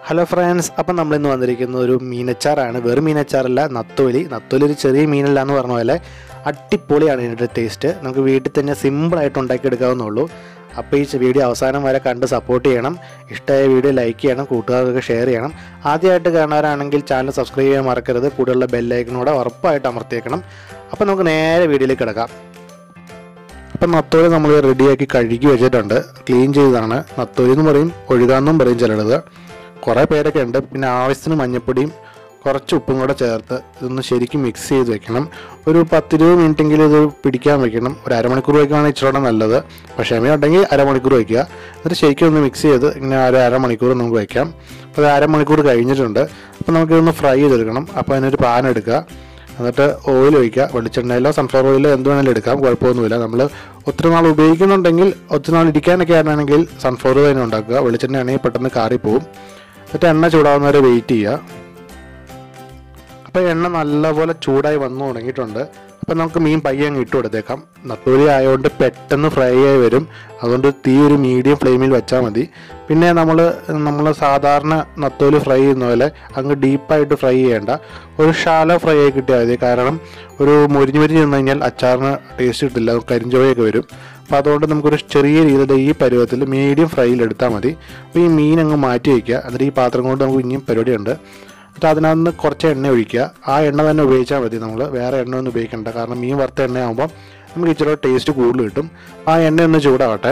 hello friends അപ്പം നമ്മളിന്ന് വന്നിരിക്കുന്ന ഒരു മീനച്ചാറാണ് വെറും മീനച്ചാറല്ല നത്തോലി നത്തോലി ഒരു ചെറിയ മീനല്ല എന്ന് പറഞ്ഞ പോലെ അടിപൊളിയാണ് ഇതിൻ്റെ ടേസ്റ്റ് നമുക്ക് വീട്ടിൽ തന്നെ സിമ്പിളായിട്ട് ഉണ്ടാക്കിയെടുക്കാവുന്നുള്ളൂ അപ്പോൾ ഈ വീഡിയോ അവസാനം വരെ കണ്ട് സപ്പോർട്ട് ചെയ്യണം ഇഷ്ടമായ വീഡിയോ ലൈക്ക് ചെയ്യണം കൂട്ടുകാർക്ക് ഷെയർ ചെയ്യണം ആദ്യമായിട്ട് കാണാനാണെങ്കിൽ ചാനൽ സബ്സ്ക്രൈബ് ചെയ്യാൻ മറക്കരുത് കൂടെയുള്ള ബെല്ലൈക്കനോടെ ഉറപ്പായിട്ട് അമർത്തിയേക്കണം അപ്പോൾ നമുക്ക് നേരെ വീഡിയോയിലേക്ക് കിടക്കാം അപ്പം നത്തോലി നമ്മൾ റെഡിയാക്കി കഴുകി വെച്ചിട്ടുണ്ട് ക്ലീൻ ചെയ്തതാണ് നത്തോലി എന്ന് പറയും ഒഴുകാന്നും പറയും ചിലടത് കുറേ പേരൊക്കെ ഉണ്ട് പിന്നെ ആവശ്യത്തിന് മഞ്ഞപ്പൊടിയും കുറച്ച് ഉപ്പും കൂടെ ചേർത്ത് ഇതൊന്ന് ശരിക്കും മിക്സ് ചെയ്ത് വെക്കണം ഒരു പത്തിരുപത് മിനിറ്റെങ്കിലും ഇത് പിടിക്കാൻ വെക്കണം ഒരു അരമണിക്കൂർ വയ്ക്കുകയാണെങ്കിൽ ഇച്ചിരി നല്ലത് പക്ഷേ ക്ഷമയുണ്ടെങ്കിൽ അരമണിക്കൂർ വയ്ക്കുക എന്നിട്ട് ശരിക്കും ഒന്ന് മിക്സ് ചെയ്ത് ഇങ്ങനെ ഒരു അരമണിക്കൂർ നമുക്ക് വയ്ക്കാം അപ്പോൾ അത് അരമണിക്കൂർ കഴിഞ്ഞിട്ടുണ്ട് അപ്പോൾ നമുക്കിതൊന്ന് ഫ്രൈ ചെയ്തെടുക്കണം അപ്പോൾ അതിനൊരു പാൻ എടുക്കുക എന്നിട്ട് ഓയിൽ ഒഴിക്കുക വെളിച്ചെണ്ണയിലോ സൺഫ്ലവർ ഓയിലോ എന്ത് വേണമെങ്കിലും എടുക്കാം കുഴപ്പമൊന്നുമില്ല നമ്മൾ ഒത്തിരി നാൾ ഉപയോഗിക്കുന്നുണ്ടെങ്കിൽ ഒത്തിരി നാൾ ഇരിക്കാനൊക്കെ ആണെങ്കിൽ സൺഫ്ലവർ തന്നെ ഉണ്ടാക്കുക വെളിച്ചെണ്ണ ആണെങ്കിൽ പെട്ടെന്ന് കാറിപ്പോവും എന്നിട്ട് എണ്ണ ചൂടാവുന്നവരെ വെയിറ്റ് ചെയ്യുക അപ്പോൾ എണ്ണ നല്ലപോലെ ചൂടായി വന്നു തുടങ്ങിയിട്ടുണ്ട് അപ്പോൾ നമുക്ക് മീൻ പയ്യെ അങ്ങ് ഇട്ട് കൊടുത്തേക്കാം നത്തോലി ആയതുകൊണ്ട് പെട്ടെന്ന് ഫ്രൈ ആയി വരും അതുകൊണ്ട് തീ ഒരു മീഡിയം ഫ്ലെയിമിൽ വെച്ചാൽ മതി പിന്നെ നമ്മൾ നമ്മൾ സാധാരണ നത്തോലി ഫ്രൈ ചെയ്യുന്ന പോലെ അങ്ങ് ഡീപ്പായിട്ട് ഫ്രൈ ചെയ്യേണ്ട ഒരു ഷാലോ ഫ്രൈ ആയി കിട്ടിയാൽ മതി കാരണം ഒരു മുരിഞ്ഞ് മുരിഞ്ഞ് നിന്ന് കഴിഞ്ഞാൽ അച്ചാറിന് ടേസ്റ്റ് കിട്ടില്ല കരിഞ്ചോയൊക്കെ വരും അപ്പോൾ അതുകൊണ്ട് നമുക്കൊരു ചെറിയ രീതിയിൽ ഈ പരുവത്തിൽ മീഡിയം ഫ്രൈയിൽ എടുത്താൽ മതി അപ്പോൾ ഈ മീൻ അങ്ങ് മാറ്റി വയ്ക്കുക എന്നിട്ട് ഈ പാത്രം കൊണ്ട് നമുക്ക് ഇനിയും പരിപാടിയുണ്ട് എന്നിട്ട് അതിനകത്ത് നിന്ന് കുറച്ച് എണ്ണ ഒഴിക്കുക ആ എണ്ണ തന്നെ ഉപയോഗിച്ചാൽ മതി നമ്മൾ വേറെ എണ്ണ ഒന്നും ഉപയോഗിക്കണ്ട കാരണം മീൻ വറുത്ത എണ്ണയാകുമ്പോൾ നമുക്ക് ഇച്ചിരി ടേസ്റ്റ് കൂടുതൽ കിട്ടും ആ എണ്ണ ഒന്ന് ചൂടാവട്ടെ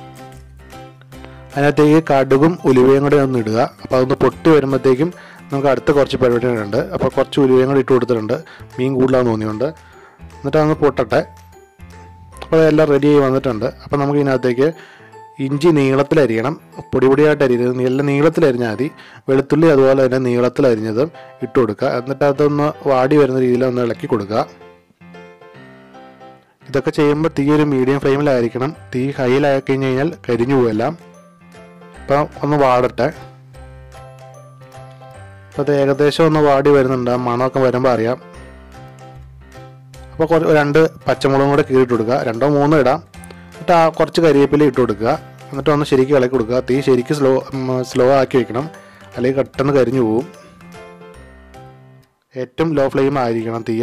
അതിനകത്തേക്ക് കടുകും ഉലുവയും കൂടെ ഒന്ന് ഇടുക അപ്പോൾ അതൊന്ന് പൊട്ടി വരുമ്പോഴത്തേക്കും നമുക്ക് അടുത്ത കുറച്ച് പരിപാടികളുണ്ട് അപ്പോൾ കുറച്ച് ഉലുവയും കൂടി ഇട്ട് കൊടുത്തിട്ടുണ്ട് മീൻ കൂടുതലാന്ന് തോന്നിയുണ്ട് എന്നിട്ട് അതൊന്ന് പൊട്ടട്ടെ അപ്പോൾ അതെല്ലാം റെഡി ആയി വന്നിട്ടുണ്ട് അപ്പോൾ നമുക്ക് ഇതിനകത്തേക്ക് ഇഞ്ചി നീളത്തിലരിയണം പൊടി പൊടിയായിട്ട് അരിയരുത് എല്ലാം നീളത്തിലരിഞ്ഞാൽ മതി വെളുത്തുള്ളി അതുപോലെ തന്നെ നീളത്തിലരിഞ്ഞതും ഇട്ട് കൊടുക്കുക എന്നിട്ട് അതൊന്ന് വാടി വരുന്ന രീതിയിൽ ഒന്ന് ഇളക്കി കൊടുക്കുക ഇതൊക്കെ ചെയ്യുമ്പോൾ തീ ഒരു മീഡിയം ഫ്ലെയിമിലായിരിക്കണം തീ ഹൈയിലായി കഴിഞ്ഞ് കഴിഞ്ഞാൽ കരിഞ്ഞു പോവെല്ലാം അപ്പം ഒന്ന് വാടട്ടെ അപ്പോൾ അത് ഏകദേശം ഒന്ന് വാടി വരുന്നുണ്ട് ആ മണമൊക്കെ വരുമ്പോൾ അറിയാം അപ്പോൾ കുറച്ച് രണ്ട് പച്ചമുളകും കൂടെ കീറിട്ട് കൊടുക്കുക രണ്ടോ മൂന്നോ ഇടാം എന്നിട്ട് ആ കുറച്ച് കരിവേപ്പില ഇട്ട് കൊടുക്കുക എന്നിട്ട് ഒന്ന് ശരിക്കും ഇളക്കി കൊടുക്കുക തീ ശരിക്കും സ്ലോ സ്ലോ ആക്കി വെക്കണം അല്ലെങ്കിൽ പെട്ടെന്ന് കരിഞ്ഞു പോകും ഏറ്റവും ലോ ഫ്ലെയിം ആയിരിക്കണം തീ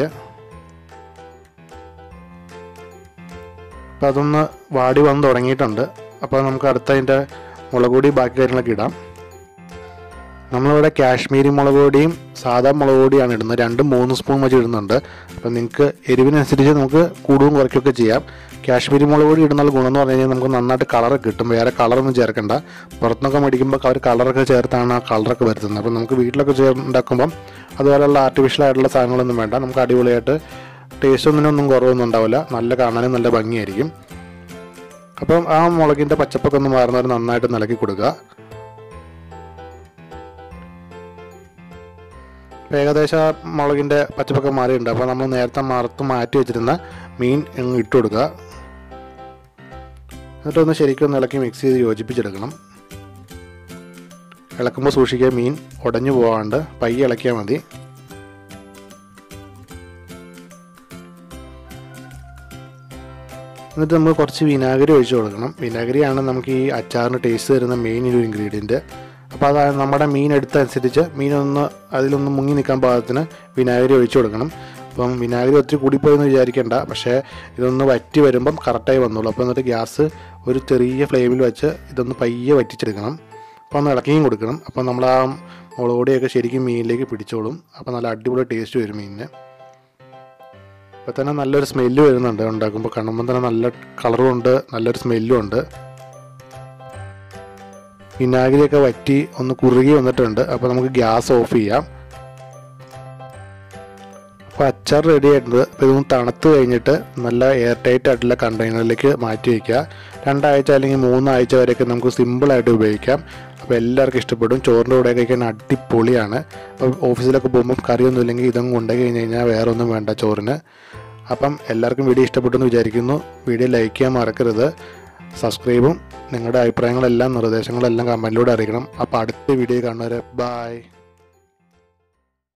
അപ്പോൾ അതൊന്ന് വാടി വന്ന് തുടങ്ങിയിട്ടുണ്ട് അപ്പോൾ നമുക്ക് അടുത്ത അതിൻ്റെ മുളക് പൊടി ബാക്കി കാര്യങ്ങളൊക്കെ ഇടാം നമ്മളിവിടെ കാശ്മീരി മുളക് പൊടിയും സാധാ മുളക് പൊടിയാണ് ഇടുന്നത് രണ്ടും മൂന്ന് സ്പൂൺ വെച്ച് ഇടുന്നുണ്ട് അപ്പം നിങ്ങൾക്ക് എരിവിനനുസരിച്ച് നമുക്ക് കൂടുകയും കുറയ്ക്കുകയൊക്കെ ചെയ്യാം കാശ്മീരി മുളക് പൊടി ഇടുന്ന ഗുണം എന്ന് പറഞ്ഞു കഴിഞ്ഞാൽ നമുക്ക് നന്നായിട്ട് കളറൊക്കെ കിട്ടും വേറെ കളറൊന്നും ചേർക്കണ്ട പുറത്തുനിന്നൊക്കെ മേടിക്കുമ്പോൾ അവർ കളറൊക്കെ ചേർത്താണ് ആ കളറൊക്കെ വരുത്തുന്നത് അപ്പം നമുക്ക് വീട്ടിലൊക്കെ ചേർ ഉണ്ടാക്കുമ്പം അതുപോലെയുള്ള ആർട്ടിഫിഷ്യൽ ആയിട്ടുള്ള സാധനങ്ങളൊന്നും വേണ്ട നമുക്ക് അടിപൊളിയായിട്ട് ടേസ്റ്റ് ഒന്നിനൊന്നും കുറവൊന്നും ഉണ്ടാവില്ല നല്ല കാണാനും നല്ല ഭംഗിയായിരിക്കും അപ്പം ആ മുളകിൻ്റെ പച്ചപ്പൊക്കെ ഒന്ന് മാറുന്നവർ നന്നായിട്ട് നിലക്കി കൊടുക്കുക അപ്പോൾ ഏകദേശം ആ മുളകിൻ്റെ പച്ചപ്പൊക്കെ മാറിയിട്ടുണ്ട് അപ്പോൾ നമ്മൾ നേരത്തെ മറുത്ത് മാറ്റി വെച്ചിരുന്ന മീൻ അങ്ങ് ഇട്ട് കൊടുക്കുക എന്നിട്ടൊന്ന് ശരിക്കും ഒന്ന് ഇളക്കി മിക്സ് ചെയ്ത് യോജിപ്പിച്ചെടുക്കണം ഇളക്കുമ്പോൾ സൂക്ഷിക്കുക മീൻ ഉടഞ്ഞു പോകാണ്ട് പയ്യെ ഇളക്കിയാൽ മതി എന്നിട്ട് നമ്മൾ കുറച്ച് വിനാഗിരി ഒഴിച്ചു കൊടുക്കണം വിനാഗിരിയാണ് നമുക്ക് ഈ അച്ചാറിന് ടേസ്റ്റ് തരുന്ന മെയിൻ ഒരു ഇൻഗ്രീഡിയൻറ്റ് അപ്പോൾ അതാണ് നമ്മുടെ മീൻ എടുത്തനുസരിച്ച് മീനൊന്ന് അതിലൊന്ന് മുങ്ങി നിൽക്കാൻ പാകത്തിന് വിനാഗിരി ഒഴിച്ചു കൊടുക്കണം അപ്പം വിനാഗിരി ഒത്തിരി കൂടിപ്പോയെന്ന് വിചാരിക്കേണ്ട പക്ഷേ ഇതൊന്ന് വറ്റി വരുമ്പം കറക്റ്റായി വന്നോളൂ അപ്പോൾ എന്നിട്ട് ഗ്യാസ് ഒരു ചെറിയ ഫ്ലെയിമിൽ വെച്ച് ഇതൊന്ന് പയ്യെ വറ്റിച്ചെടുക്കണം അപ്പോൾ ഒന്ന് ഇളക്കിയും കൊടുക്കണം അപ്പോൾ നമ്മൾ ആ മുളക് പൊടിയൊക്കെ ശരിക്കും മീനിലേക്ക് പിടിച്ചോളും അപ്പോൾ നല്ല അടിപൊളി ടേസ്റ്റ് വരും മീനിന് അപ്പോൾ തന്നെ നല്ലൊരു സ്മെല്ല് വരുന്നുണ്ട് ഉണ്ടാക്കുമ്പോൾ കാണുമ്പോൾ തന്നെ നല്ല കളറും ഉണ്ട് നല്ലൊരു സ്മെല്ലും ഉണ്ട് വിനാഗിരിയൊക്കെ വറ്റി ഒന്ന് കുറുകി വന്നിട്ടുണ്ട് അപ്പോൾ നമുക്ക് ഗ്യാസ് ഓഫ് ചെയ്യാം അപ്പോൾ അച്ചാർ റെഡി ആയിട്ടുണ്ട് അപ്പോൾ ഇതൊന്ന് തണുത്ത് കഴിഞ്ഞിട്ട് നല്ല എയർ ടൈറ്റ് ആയിട്ടുള്ള കണ്ടെയ്നറിലേക്ക് മാറ്റി വയ്ക്കുക രണ്ടാഴ്ച അല്ലെങ്കിൽ മൂന്നാഴ്ച വരെയൊക്കെ നമുക്ക് സിമ്പിളായിട്ട് ഉപയോഗിക്കാം അപ്പോൾ എല്ലാവർക്കും ഇഷ്ടപ്പെടും ചോറിൻ്റെ കൂടെ കഴിക്കാൻ അടിപൊളിയാണ് അപ്പോൾ ഓഫീസിലൊക്കെ പോകുമ്പം കറിയൊന്നും ഇല്ലെങ്കിൽ ഇതൊന്നും കൊണ്ടുപോയി കഴിഞ്ഞ് കഴിഞ്ഞാൽ വേറെ ഒന്നും വേണ്ട ചോറിന് അപ്പം എല്ലാവർക്കും വീഡിയോ ഇഷ്ടപ്പെട്ടു എന്ന് വിചാരിക്കുന്നു വീഡിയോ ലൈക്ക് ചെയ്യാൻ മറക്കരുത് സബ്സ്ക്രൈബും നിങ്ങളുടെ അഭിപ്രായങ്ങളെല്ലാം നിർദ്ദേശങ്ങളെല്ലാം കമൻറ്റിലൂടെ അറിയിക്കണം അപ്പോൾ അടുത്ത വീഡിയോ കാണുന്നവരെ ബായ്